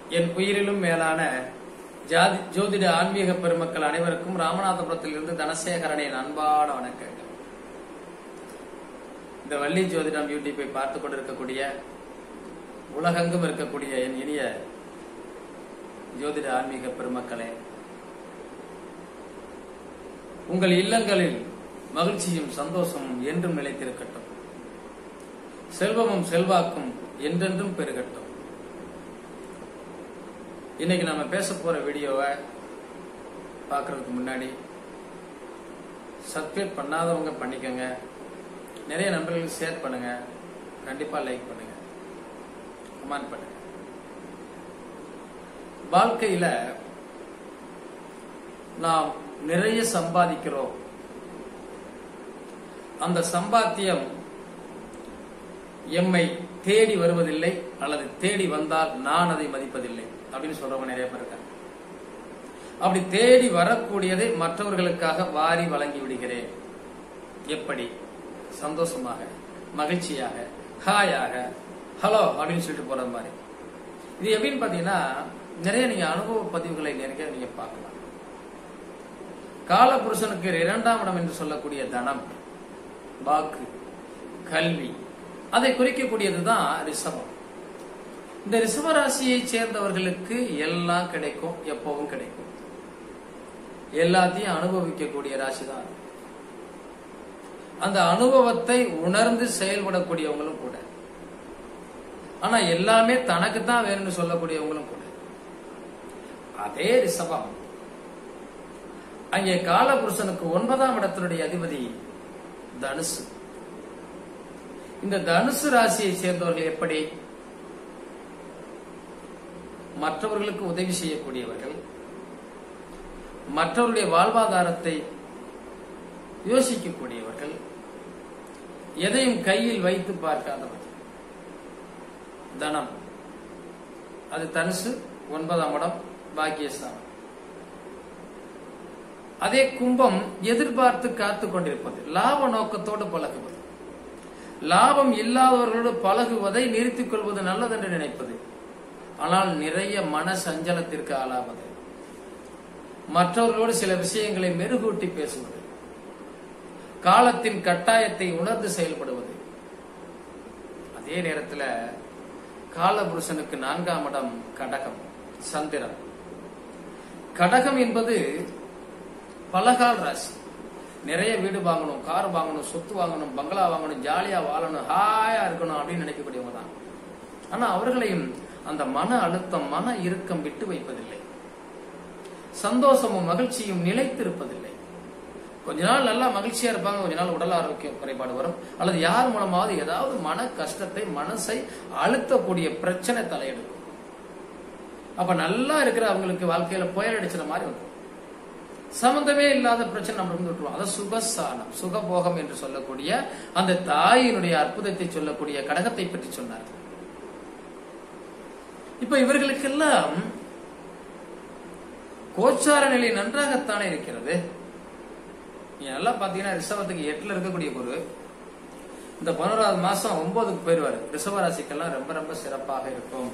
என் உயிரிலும் மேலான ஜாதி ஜோதிட ஆன்மீக பெருமக்கள் அனைவருக்கும் ராமநாதபுரத்தில் இருந்து தனசேகரனின் அன்பான வணக்கங்கள் இந்த வள்ளி ஜோதிடம் யூடியூப்பை பார்த்து கொண்டிருக்கக்கூடிய உலகெங்கும் இருக்கக்கூடிய என் இனிய ஜோதிட ஆன்மீக பெருமக்களே உங்கள் இல்லங்களில் மகிழ்ச்சியும் சந்தோஷமும் என்றும் நிலைத்திருக்கட்டும் செல்வமும் செல்வாக்கும் என்றென்றும் பெருகட்டும் இன்னைக்கு நம்ம பேச போற வீடியோவை பார்க்கறதுக்கு முன்னாடி சப்ஸ்கிரைப் பண்ணாதவங்க பண்ணிக்கோங்க நிறைய நண்பர்களுக்கு ஷேர் பண்ணுங்க கண்டிப்பா லைக் பண்ணுங்க கமெண்ட் பண்ணுங்க வாழ்க்கையில நாம் நிறைய சம்பாதிக்கிறோம் அந்த சம்பாத்தியம் எம்மை தேடி வருவதில்லை அல்லது தேடி வந்தால் நான் அதை மதிப்பதில்லை அப்படின்னு சொல்றவங்க நிறைய பேர் இருக்காங்க அப்படி தேடி வரக்கூடியதை மற்றவர்களுக்காக வாரி வழங்கி விடுகிறேன் எப்படி சந்தோஷமாக மகிழ்ச்சியாக ஹாயாக ஹலோ அப்படின்னு சொல்லிட்டு போறது மாதிரி இது எப்படின்னு பாத்தீங்கன்னா நிறைய நீங்க அனுபவ பதிவுகளை நிறைய நீங்க பார்க்கலாம் காலபுருஷனுக்கு இரண்டாம் இடம் என்று சொல்லக்கூடிய தனம் வாக்கு கல்வி அதை குறிக்கக்கூடியதுதான் ரிஷபம் இந்த ரிஷப ராசியை சேர்ந்தவர்களுக்கு எல்லாம் கிடைக்கும் எப்பவும் கிடைக்கும் எல்லாத்தையும் அனுபவிக்கக்கூடிய ராசி தான் அந்த அனுபவத்தை உணர்ந்து செயல்படக்கூடியவங்களும் கூட ஆனா எல்லாமே தனக்கு தான் வேணும்னு சொல்லக்கூடியவங்களும் கூட அதே ரிஷபம் அங்கே காலபுருஷனுக்கு ஒன்பதாம் இடத்தினுடைய அதிபதி தனுசு இந்த தனுசு ராசியை சேர்ந்தவர்கள் எப்படி மற்றவர்களுக்கு உதவி செய்யக்கூடியவர்கள் மற்றவருடைய வாழ்வாதாரத்தை யோசிக்கக்கூடியவர்கள் எதையும் கையில் வைத்து பார்க்காதவர்கள் தனம் அது தனுசு ஒன்பதாம் இடம் பாக்கியஸ்தானம் அதே கும்பம் எதிர்பார்த்து காத்து கொண்டிருப்பது லாப நோக்கத்தோடு பழகுவது லாபம் இல்லாதவர்களோடு பழகுவதை நிறுத்திக் கொள்வது நல்லதென்று நினைப்பது ஆனால் நிறைய மன சஞ்சலத்திற்கு ஆளாவது மற்றவர்களோடு சில விஷயங்களை மெருகூட்டி பேசுவது காலத்தின் கட்டாயத்தை உணர்ந்து செயல்படுவது அதே நேரத்தில் காலபுருஷனுக்கு நான்காம் இடம் கடகம் சந்திரன் கடகம் என்பது பலகால் ராசி நிறைய வீடு வாங்கணும் கார் வாங்கணும் சொத்து வாங்கணும் பங்களா வாங்கணும் ஜாலியா வாழணும் ஹாயா இருக்கணும் அப்படின்னு நினைக்கக்கூடியவங்க தான் ஆனா அவர்களையும் அந்த மன அழுத்தம் மன இறுக்கம் விட்டு வைப்பதில்லை சந்தோஷமும் மகிழ்ச்சியும் நிலைத்திருப்பதில்லை கொஞ்ச நாள் நல்லா மகிழ்ச்சியா இருப்பாங்க கொஞ்ச நாள் உடல் ஆரோக்கிய குறைபாடு வரும் அல்லது யார் மூலமாவது ஏதாவது மன கஷ்டத்தை மனசை அழுத்தக்கூடிய பிரச்சனை தலையெடுக்கும் அப்ப நல்லா இருக்கிற அவங்களுக்கு வாழ்க்கையில புயல் அடிச்சிட மாதிரி வரும் சம்பந்தமே இல்லாத பிரச்சனை நம்ம இருந்து விட்டுருவோம் அதை சுகசானம் சுகபோகம் என்று சொல்லக்கூடிய அந்த தாயினுடைய அற்புதத்தை சொல்லக்கூடிய கடகத்தை பற்றி சொன்னார் இப்ப இவர்களுக்கெல்லாம் கோச்சார நிலை நன்றாகத்தானே இருக்கிறது நீங்க நல்லா பாத்தீங்கன்னா ரிஷபத்துக்கு எட்டுல இருக்கக்கூடிய குரு இந்த பதினோராவது மாசம் ஒன்பதுக்கு போயிருவாரு ரிஷப ராசிக்கெல்லாம் ரொம்ப ரொம்ப சிறப்பாக இருக்கும்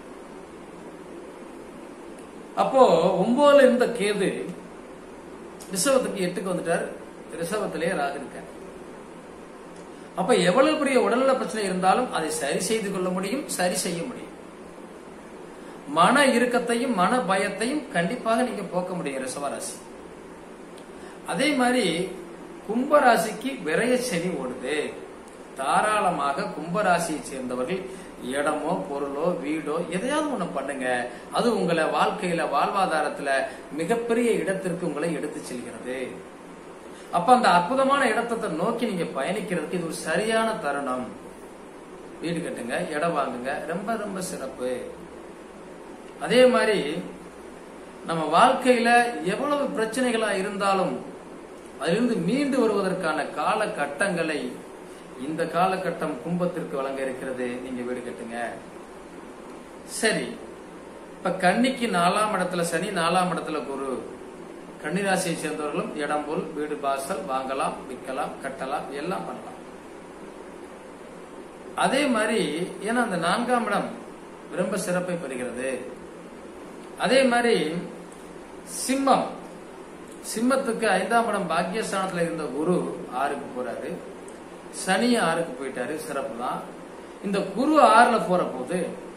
அப்போ ஒன்பதுல இருந்த கேது ரிஷபத்துக்கு எட்டுக்கு வந்துட்டார் ரிஷபத்திலேயே ராகு இருக்கார் அப்ப எவ்வளவு பெரிய உடல்நல பிரச்சனை இருந்தாலும் அதை சரி செய்து கொள்ள முடியும் சரி செய்ய முடியும் மன இறுக்கத்தையும் மன பயத்தையும் கண்டிப்பாக நீங்க போக்க முடியும் ரிஷபராசி அதே மாதிரி கும்பராசிக்கு விரைய சனி ஓடுது தாராளமாக கும்பராசியை சேர்ந்தவர்கள் இடமோ பொருளோ வீடோ எதையாவது ஒண்ணு பண்ணுங்க அது உங்களை வாழ்க்கையில வாழ்வாதாரத்துல மிகப்பெரிய இடத்திற்கு உங்களை எடுத்து செல்கிறது அப்ப அந்த அற்புதமான இடத்தை நோக்கி நீங்க பயணிக்கிறதுக்கு இது ஒரு சரியான தருணம் வீடு கட்டுங்க இடம் வாங்குங்க ரொம்ப ரொம்ப சிறப்பு அதே மாதிரி நம்ம வாழ்க்கையில எவ்வளவு பிரச்சனைகளா இருந்தாலும் அதிலிருந்து மீண்டு வருவதற்கான கால கட்டங்களை இந்த காலகட்டம் கும்பத்திற்கு வழங்க இருக்கிறது நீங்க வீடு கட்டுங்க சரி இப்ப கன்னிக்கு நாலாம் இடத்துல சனி நாலாம் இடத்துல குரு கன்னிராசியை சேர்ந்தவர்களும் இடம் போல் வீடு வாசல் வாங்கலாம் விற்கலாம் கட்டலாம் எல்லாம் பண்ணலாம் அதே மாதிரி ஏன்னா அந்த நான்காம் இடம் ரொம்ப சிறப்பை பெறுகிறது அதே மாதிரி சிம்மம் சிம்மத்துக்கு ஐந்தாம் இடம் பாக்கியஸ்தானத்துல இருந்த குரு ஆறுக்கு போறாரு சனி ஆறுக்கு போயிட்டாரு சிறப்பு தான் இந்த குரு ஆறுல போற போது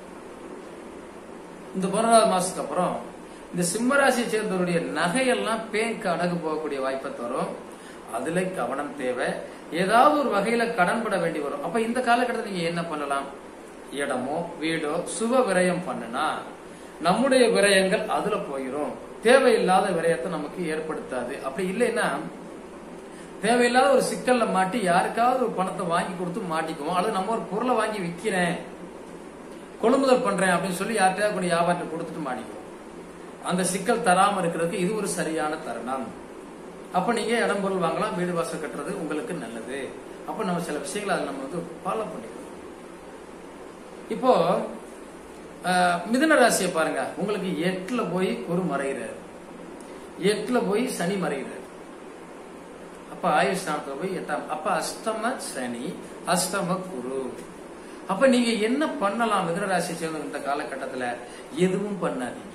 இந்த பதினோராவது மாசத்துக்கு அப்புறம் இந்த சிம்மராசியை சேர்ந்தவருடைய நகையெல்லாம் பேங்க் அடகு போகக்கூடிய வாய்ப்பை தரும் அதுல கவனம் தேவை ஏதாவது ஒரு வகையில கடன் பட வேண்டி வரும் அப்ப இந்த காலகட்டத்தில் நீங்க என்ன பண்ணலாம் இடமோ வீடோ சுப விரயம் பண்ணுனா நம்முடைய விரயங்கள் அதுல போயிடும் தேவையில்லாத விரயத்தை நமக்கு ஏற்படுத்தாது அப்படி இல்லைன்னா தேவையில்லாத ஒரு சிக்கல்ல மாட்டி யாருக்காவது ஒரு பணத்தை வாங்கி கொடுத்து மாட்டிக்குவோம் அல்லது நம்ம ஒரு பொருளை வாங்கி விற்கிறேன் கொள்முதல் பண்றேன் அப்படின்னு சொல்லி யார்கிட்டயாவது கொண்டு வியாபாரத்தை கொடுத்துட்டு மாட்டிக்குவோம் அந்த சிக்கல் தராம இருக்கிறதுக்கு இது ஒரு சரியான தருணம் அப்ப நீங்க இடம் பொருள் வாங்கலாம் வீடு வாசல் கட்டுறது உங்களுக்கு நல்லது அப்ப நம்ம சில விஷயங்களை அதை நம்ம வந்து ஃபாலோ பண்ணிக்கணும் இப்போ அஹ், மிதுன ராசியை பாருங்க உங்களுக்கு எட்டுல போய் குரு மறைகிறார் எட்டுல போய் சனி மறைகிறார் அப்ப ஆயுஷ் ஸ்தானத்துல போய் எட்டாம் அப்ப அஷ்டம சனி அஷ்டம குரு அப்ப நீங்க என்ன பண்ணலாம் மிதுன ராசியை சேர்ந்த இந்த காலகட்டத்துல எதுவும் பண்ணாதீங்க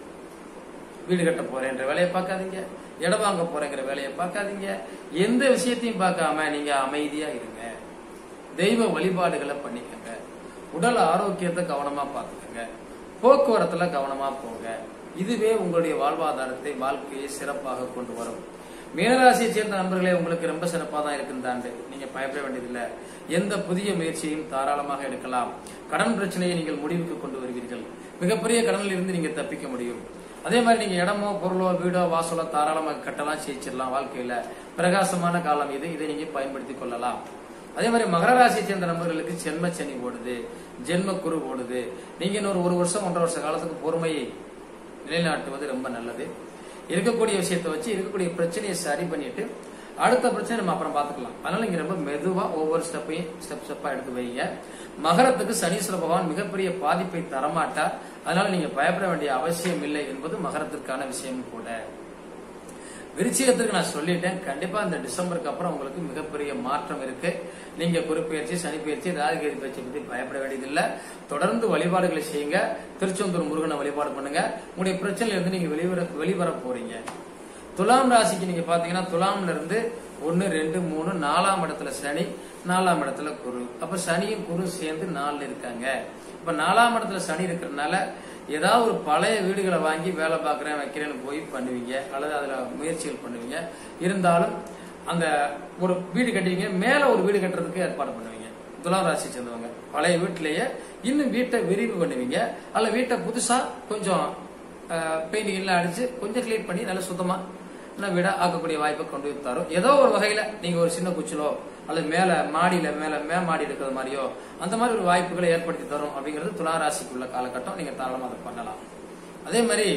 வீடு கட்ட போறேன்ற வேலையை பார்க்காதீங்க இடம் வாங்க போறேங்கிற வேலையை பார்க்காதீங்க எந்த விஷயத்தையும் பார்க்காம நீங்க அமைதியா இருங்க தெய்வ வழிபாடுகளை பண்ணிக்கங்க உடல் ஆரோக்கியத்தை கவனமா பார்த்துக்கங்க போக்குவரத்துல கவனமா போங்க இதுவே உங்களுடைய வாழ்வாதாரத்தை வாழ்க்கையை சிறப்பாக கொண்டு வரும் மீனராசியை சேர்ந்த நண்பர்களே உங்களுக்கு ரொம்ப சிறப்பாக தான் இருக்கு இந்த ஆண்டு நீங்க பயப்பட வேண்டியதில்லை எந்த புதிய முயற்சியையும் தாராளமாக எடுக்கலாம் கடன் பிரச்சனையை நீங்கள் முடிவுக்கு கொண்டு வருவீர்கள் மிகப்பெரிய கடனில் இருந்து நீங்க தப்பிக்க முடியும் அதே மாதிரி நீங்க இடமோ பொருளோ வீடோ வாசலோ தாராளமாக கட்டலாம் ஜெயிச்சிடலாம் வாழ்க்கையில பிரகாசமான காலம் இது இதை நீங்க பயன்படுத்திக் கொள்ளலாம் அதே மாதிரி மகர ராசியை சேர்ந்த நண்பர்களுக்கு ஜென்ம சனி ஓடுது ஜென்ம குரு ஓடுது நீங்க இன்னொரு ஒரு வருஷம் ஒன்றரை வருஷ காலத்துக்கு பொறுமையை நிலைநாட்டுவது ரொம்ப நல்லது இருக்கக்கூடிய விஷயத்தை வச்சு இருக்கக்கூடிய பிரச்சனையை சரி பண்ணிட்டு அடுத்த பிரச்சனை நம்ம அப்புறம் பார்த்துக்கலாம் அதனால நீங்க ரொம்ப மெதுவா ஒவ்வொரு ஸ்டெப்பையும் ஸ்டெப் ஸ்டெப்பா எடுத்து வைங்க மகரத்துக்கு சனீஸ்வர பகவான் மிகப்பெரிய பாதிப்பை தரமாட்டார் அதனால நீங்க பயப்பட வேண்டிய அவசியம் இல்லை என்பது மகரத்திற்கான விஷயம் கூட விருச்சிகத்துக்கு நான் சொல்லிட்டேன் கண்டிப்பா இந்த டிசம்பருக்கு அப்புறம் உங்களுக்கு மிகப்பெரிய மாற்றம் இருக்கு நீங்க குறுப்பெயர்ச்சி சனி பயிற்சி ராஜகிரி பயிற்சி பத்தி பயப்பட வேண்டியதில்லை தொடர்ந்து வழிபாடுகளை செய்யுங்க திருச்செந்தூர் முருகனை வழிபாடு பண்ணுங்க உங்களுடைய பிரச்சனையில இருந்து நீங்க வெளிவர வெளிவர போறீங்க துலாம் ராசிக்கு நீங்க பாத்தீங்கன்னா துலாம்ல இருந்து ஒன்னு ரெண்டு மூணு நாலாம் இடத்துல சனி நாலாம் இடத்துல குரு அப்ப சனியும் குரு சேர்ந்து நாலுல இருக்காங்க இப்ப நாலாம் இடத்துல சனி இருக்கிறதுனால ஏதாவது ஒரு பழைய வீடுகளை வாங்கி வேலை பார்க்கறேன் வைக்கிறேன்னு போய் பண்ணுவீங்க அல்லது அதுல முயற்சிகள் பண்ணுவீங்க இருந்தாலும் அந்த ஒரு வீடு கட்டுவீங்க மேல ஒரு வீடு கட்டுறதுக்கு ஏற்பாடு பண்ணுவீங்க துலாம் ராசி சேர்ந்தவங்க பழைய வீட்டிலேயே இன்னும் வீட்டை விரிவு பண்ணுவீங்க அல்ல வீட்டை புதுசா கொஞ்சம் பெயிண்டிங் எல்லாம் அடிச்சு கொஞ்சம் கிளீன் பண்ணி நல்லா சுத்தமா இன்னும் வீடா ஆக்கக்கூடிய வாய்ப்பை கொண்டு வந்து தரும் ஏதோ ஒரு வகையில நீங்க ஒரு சின்ன குச்சிலோ அல்லது மேல மாடியில மேல மே மாடி இருக்கிற மாதிரியோ அந்த மாதிரி ஒரு வாய்ப்புகளை ஏற்படுத்தி தரும் அப்படிங்கிறது துலா ராசிக்குள்ள காலகட்டம் நீங்க தாராளமா அதை பண்ணலாம் அதே மாதிரி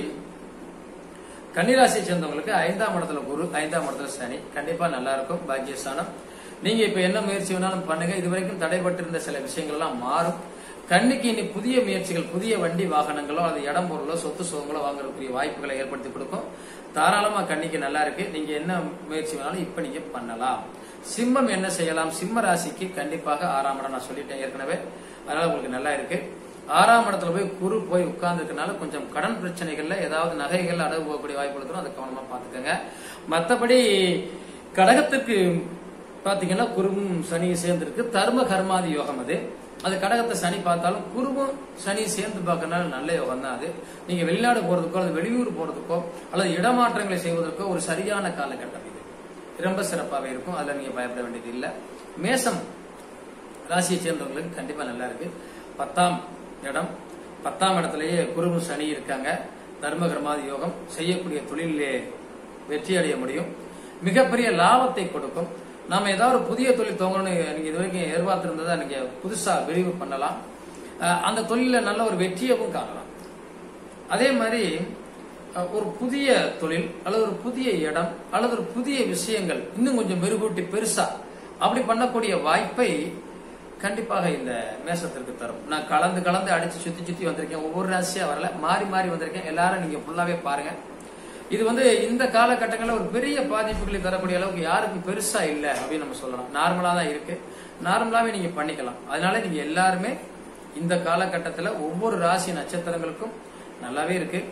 கன்னிராசியை சேர்ந்தவங்களுக்கு ஐந்தாம் இடத்துல குரு ஐந்தாம் இடத்துல சனி கண்டிப்பா நல்லா இருக்கும் பாக்கியஸ்தானம் நீங்க இப்ப என்ன முயற்சி வேணாலும் பண்ணுங்க இதுவரைக்கும் தடைபட்டிருந்த சில விஷயங்கள் எல்லாம் மாறும் கண்ணுக்கு இனி புதிய முயற்சிகள் புதிய வண்டி வாகனங்களோ அது இடம் பொருளோ சொத்து சுகங்களோ வாங்குறதுக்குரிய வாய்ப்புகளை ஏற்படுத்தி கொடுக்கும் தாராளமா கண்ணிக்கு நல்லா இருக்கு நீங்க என்ன முயற்சி வேணாலும் இப்ப நீங்க பண்ணலாம் சிம்மம் என்ன செய்யலாம் சிம்ம ராசிக்கு கண்டிப்பாக ஆறாம் இடம் நான் சொல்லிட்டேன் ஏற்கனவே அதனால உங்களுக்கு நல்லா இருக்கு ஆறாம் இடத்துல போய் குரு போய் உட்கார்ந்துருக்கனால கொஞ்சம் கடன் பிரச்சனைகள்ல ஏதாவது நகைகள் அடகு போகக்கூடிய வாய்ப்பு இருக்கிறோம் அதை கவனமா பாத்துக்கோங்க மத்தபடி கடகத்துக்கு பாத்தீங்கன்னா குருவும் சனியும் சேர்ந்திருக்கு தர்ம கர்மாதி யோகம் அது அது கடகத்தை சனி பார்த்தாலும் குருவும் சனி சேர்ந்து பார்க்கறதுனால நல்ல யோகம் தான் அது நீங்க வெளிநாடு போறதுக்கோ அல்லது வெளியூர் போறதுக்கோ அல்லது இடமாற்றங்களை செய்வதற்கோ ஒரு சரியான காலகட்டம் இது ரொம்ப சிறப்பாகவே இருக்கும் அதுல நீங்க பயப்பட வேண்டியது இல்லை மேசம் ராசியை சேர்ந்தவங்களுக்கு கண்டிப்பா நல்லா இருக்கு பத்தாம் இடம் பத்தாம் இடத்திலேயே குருவும் சனி இருக்காங்க தர்ம கர்மாதி யோகம் செய்யக்கூடிய தொழிலே வெற்றி அடைய முடியும் மிகப்பெரிய லாபத்தை கொடுக்கும் நாம ஏதாவது ஒரு புதிய தொழில் துவங்கணும்னு நீங்க இது வரைக்கும் எதிர்பார்த்திருந்ததை நீங்க புதுசா விரிவு பண்ணலாம் அஹ் அந்த தொழில நல்ல ஒரு வெற்றியவும் காணலாம் அதே மாதிரி அஹ், ஒரு புதிய தொழில் அல்லது ஒரு புதிய இடம் அல்லது ஒரு புதிய விஷயங்கள் இன்னும் கொஞ்சம் மெருகூட்டி பெருசா அப்படி பண்ணக்கூடிய வாய்ப்பை கண்டிப்பாக இந்த மேசத்திற்கு தரும் நான் கலந்து கலந்து அடிச்சு சுத்தி சுத்தி வந்திருக்கேன் ஒவ்வொரு ராசியா வரல மாறி மாறி வந்திருக்கேன் எல்லாரும் நீங்க ஃபுல்லாவே பாருங்க இது வந்து இந்த காலகட்டங்களில் ஒரு பெரிய பாதிப்புகளை தரக்கூடிய அளவுக்கு யாருக்கும் பெருசா இல்ல அப்படின்னு நம்ம சொல்லலாம் நார்மலா தான் இருக்கு நார்மலாவே நீங்க பண்ணிக்கலாம் அதனால நீங்க எல்லாருமே இந்த காலகட்டத்தில் ஒவ்வொரு ராசி நட்சத்திரங்களுக்கும் நல்லாவே இருக்கு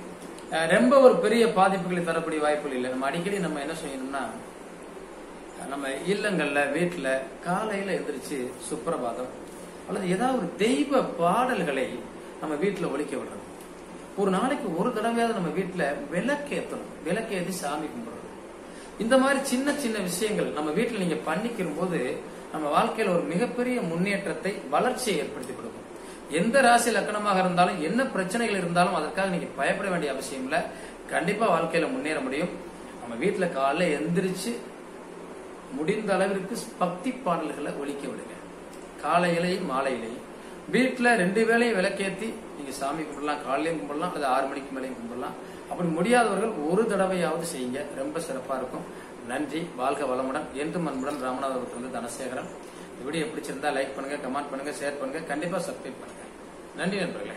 அஹ், ரொம்ப ஒரு பெரிய பாதிப்புகளை தரக்கூடிய வாய்ப்புகள் இல்லை நம்ம அடிக்கடி நம்ம என்ன செய்யணும்னா நம்ம இல்லங்கள்ல வீட்டுல காலையில எந்திரிச்சு சுப்பிரபாதம் அல்லது ஏதாவது ஒரு தெய்வ பாடல்களை நம்ம வீட்டுல ஒலிக்க விடுறது ஒரு நாளைக்கு ஒரு தடவையாவது நம்ம வீட்டுல விளக்கேத்தணும் விளக்கேத்தி சாமி கும்பிடுறது இந்த மாதிரி சின்ன சின்ன விஷயங்கள் நம்ம வீட்டுல நீங்க பண்ணிக்கிற போது நம்ம வாழ்க்கையில ஒரு மிகப்பெரிய முன்னேற்றத்தை வளர்ச்சியை ஏற்படுத்தி கொடுக்கும் எந்த ராசி லக்கணமாக இருந்தாலும் என்ன பிரச்சனைகள் இருந்தாலும் அதற்காக நீங்க பயப்பட வேண்டிய அவசியம் இல்ல கண்டிப்பா வாழ்க்கையில முன்னேற முடியும் நம்ம வீட்டுல காலைல எந்திரிச்சு முடிந்த அளவிற்கு பக்தி பாடல்களை ஒலிக்க விடுங்க காலையிலையும் மாலையிலையும் வீட்டுல ரெண்டு வேளையும் விளக்கேத்தி நீங்க சாமி கும்பிடலாம் காலையிலையும் கும்பிடலாம் அல்லது ஆறு மணிக்கு மேலேயும் கும்பிடலாம் அப்படி முடியாதவர்கள் ஒரு தடவையாவது செய்யுங்க ரொம்ப சிறப்பா இருக்கும் நன்றி வாழ்க வளமுடன் என்றும் அன்புடன் ராமநாதபுரத்திலிருந்து தனசேகரன் இந்த வீடியோ பிடிச்சிருந்தா லைக் பண்ணுங்க கமெண்ட் பண்ணுங்க ஷேர் பண்ணுங்க கண்டிப்பா சப்ஸ்கிரைப் பண்ணுங்க நன்றி நண்பர்களே